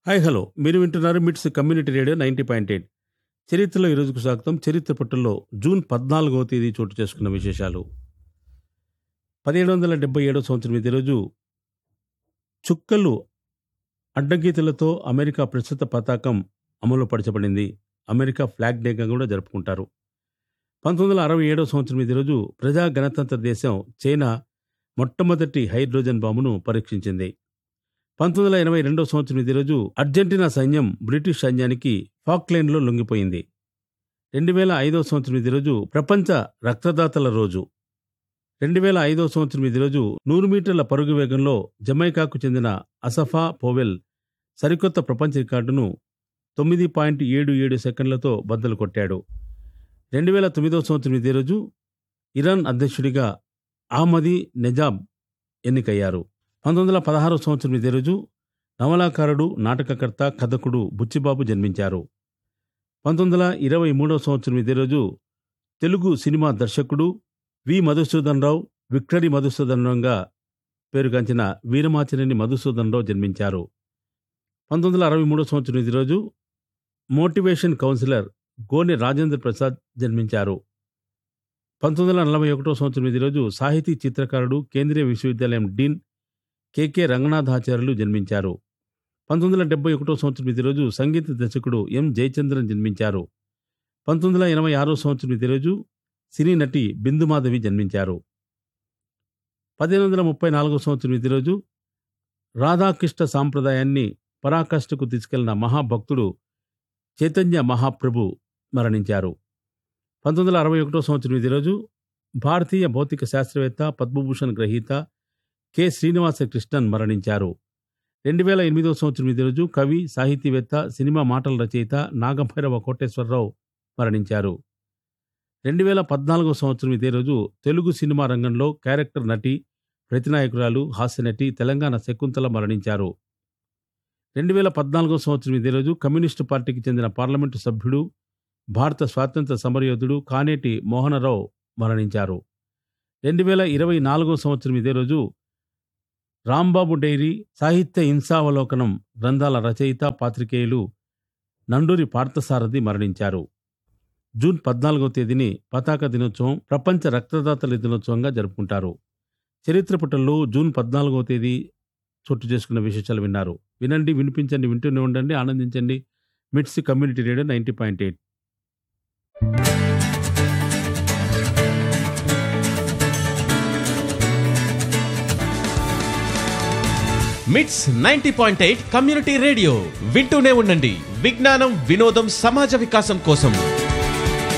hi hello మీరు వింటున్నారు MITS community radio ninety point eight చరిత్రలో ఈరోజుకు స్వాగతం చరిత్ర పట్టుల్లో జూన్ పద్నాలుగవ తేదీ చోటు చేసుకున్న విశేషాలు పదిహేడు వందల డెబ్బై ఏడవ సంవత్సరం ఇదే రోజు చుక్కలు అడ్డగీతలతో అమెరికా ప్రస్తుత పతాకం అమలు పరచబడింది అమెరికా ఫ్లాగ్ డేగా కూడా జరుపుకుంటారు పంతొమ్మిది వందల అరవై ఏడవ సంవత్సరం ఇదే రోజు ప్రజా గణతంత్ర దేశం చైనా మొట్టమొదటి హైడ్రోజన్ బాంబును పరీక్షించింది పంతొమ్మిది వందల ఎనభై రెండవ సంవత్సరం ఇదే రోజు అర్జెంటీనా సైన్యం బ్రిటిష్ సైన్యానికి ఫాక్లైన్లో లొంగిపోయింది రెండు వేల ఐదవ సంవత్సరం ఇదే రోజు ప్రపంచ రక్తదాతల రోజు రెండు వేల ఐదవ సంవత్సరం ఇదే రోజు నూరు మీటర్ల పరుగు వేగంలో జమైకాకు చెందిన అసఫా పోవెల్ సరికొత్త ప్రపంచ రికార్డును తొమ్మిది పాయింట్ ఏడు ఏడు సెకండ్లతో బద్దలు కొట్టాడు రెండు వేల తొమ్మిదవ సంవత్సరం ఇదే రోజు ఇరాన్ అధ్యక్షుడిగా అహ్మదీ నెజాబ్ ఎన్నికయ్యారు పంతొమ్మిది వందల పదహారవ సంవత్సరం ఇదే రోజు నవలాకారుడు నాటకకర్త కథకుడు బుచ్చిబాబు జన్మించారు పంతొమ్మిది వందల ఇరవై మూడవ సంవత్సరం ఇదే రోజు తెలుగు సినిమా దర్శకుడు వి మధుసూదన్ రావు విక్టరీ మధుసూదన్ రావుగా పేరుగాంచిన వీరమాచినేని మధుసూదన్ రావు జన్మించారు పంతొమ్మిది వందల అరవై మూడవ సంవత్సరం ఇదే రోజు మోటివేషన్ కౌన్సిలర్ గోనె రాజేంద్ర ప్రసాద్ జన్మించారు పంతొమ్మిది వందల నలభై ఒకటో సంవత్సరం ఇదే రోజు సాహితీ చిత్రకారుడు కేంద్రీయ విశ్వవిద్యాలయం డీన్ కెకే రంగనాథాచార్యులు జన్మించారు పంతొమ్మిది వందల డెబ్బై ఒకటో సంవత్సరం ఇదే రోజు సంగీత దర్శకుడు ఎం జయచంద్రన్ జన్మించారు పంతొమ్మిది వందల ఎనభై ఆరో సంవత్సరం ఇదే రోజు సినీ నటి బిందుమాధవి జన్మించారు పదిహేను వందల ముప్పై నాలుగో సంవత్సరం ఇదే రోజు రాధాకృష్ణ సాంప్రదాయాన్ని పరాకాష్ఠకు తీసుకెళ్లిన మహాభక్తుడు చైతన్య మహాప్రభు మరణించారు పంతొమ్మిది వందల అరవై ఒకటో సంవత్సరం ఇదే రోజు భారతీయ భౌతిక శాస్త్రవేత్త పద్మభూషణ్ గ్రహీత కె శ్రీనివాస కృష్ణన్ మరణించారు రెండు వేల ఎనిమిదవ సంవత్సరం ఇదే రోజు కవి సాహితీవేత్త సినిమా మాటల రచయిత నాగభైరవ కోటేశ్వరరావు మరణించారు రెండు వేల పద్నాలుగవ సంవత్సరం ఇదే రోజు తెలుగు సినిమా రంగంలో క్యారెక్టర్ నటి ప్రతినాయకురాలు హాస్యనటి తెలంగాణ శకుంతల మరణించారు రెండు వేల పద్నాలుగో సంవత్సరం ఇదే రోజు కమ్యూనిస్టు పార్టీకి చెందిన పార్లమెంటు సభ్యుడు భారత స్వాతంత్ర సమరయోధుడు కానేటి మోహనరావు మరణించారు రెండు వేల ఇరవై నాలుగో సంవత్సరం ఇదే రోజు రాంబాబు డైరీ సాహిత్య హింసావలోకనం గ్రంథాల రచయిత పాత్రికేయులు నండూరి పార్థసారథి మరణించారు జూన్ పద్నాలుగవ తేదీని పతాక దినోత్సవం ప్రపంచ రక్తదాతల దినోత్సవంగా జరుపుకుంటారు చరిత్ర పుటల్లో జూన్ పద్నాలుగవ తేదీ చోటు చేసుకున్న విశేషాలు విన్నారు వినండి వినిపించండి వింటూనే ఉండండి ఆనందించండి MITS community radio ninety point eight MITS ninety point eight community radio వింటూనే ఉండండి విజ్ఞానం వినోదం సమాజ వికాసం కోసం